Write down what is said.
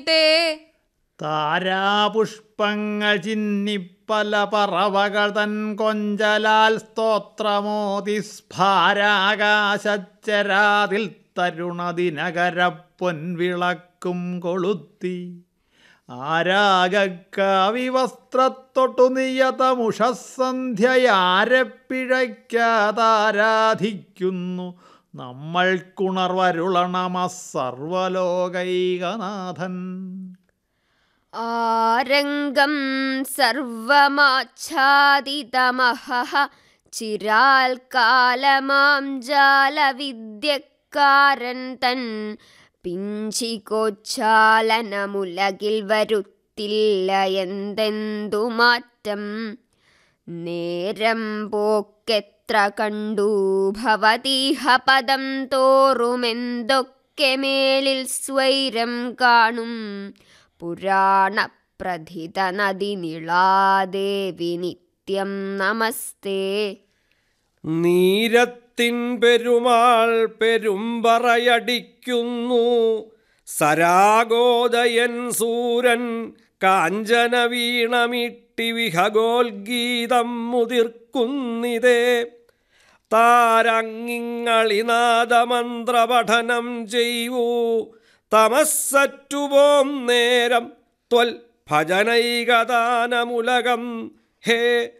താരാപുഷ്പങ്ങൾ ചിന്നിപ്പല പറവകൾ തൻ കൊഞ്ചലാൽ സ്തോത്രമോതി സ്ഫാരാകാശച്ചരാതിൽ തരുണദിനകര പൊൻവിളക്കും കൊളുത്തി ആരാഗക്കാവിവസ്ത്രത്തൊട്ടു നിയതമുഷസന്ധ്യയാരെ പിഴയ്ക്കാതാരാധിക്കുന്നു നമ്മൾക്കുണർവരുളണമ സർവലോകൈകനാഥൻ ആരംഗം സർവമാച്ഛാദിതമഹഃ ചിരാൽ കാലമാം ജാലവിദ്യക്കാരൻ തൻ പിഞ്ചികോച്ഛാലനമുലകിൽ വരുത്തില്ല എന്തെന്തു മാറ്റം നേരം പോക്കെത്ര കണ്ടു ഭവതീഹ പദം തോറുമെന്തൊക്കെ മേലിൽ സ്വൈരം കാണും പുരാണപ്രഥിത നദി നിളാദേവി നിത്യം നമസ്തേ നീരത്തിൻ പെരുമാൾ പെരുമ്പറയടിക്കുന്നു സരാഗോദയൻ സൂരൻ കാഞ്ചന വീണമിട്ടി വിഹഗോൽഗീതം മുതിർക്കുന്നിതേ താരങ്ങിങ്ങളിനാദമന്ത്രപഠനം ചെയ്യൂ തമസ്സറ്റുപോം നേരം ത്വൽ ഭജനൈകദാനമുലകം ഹേ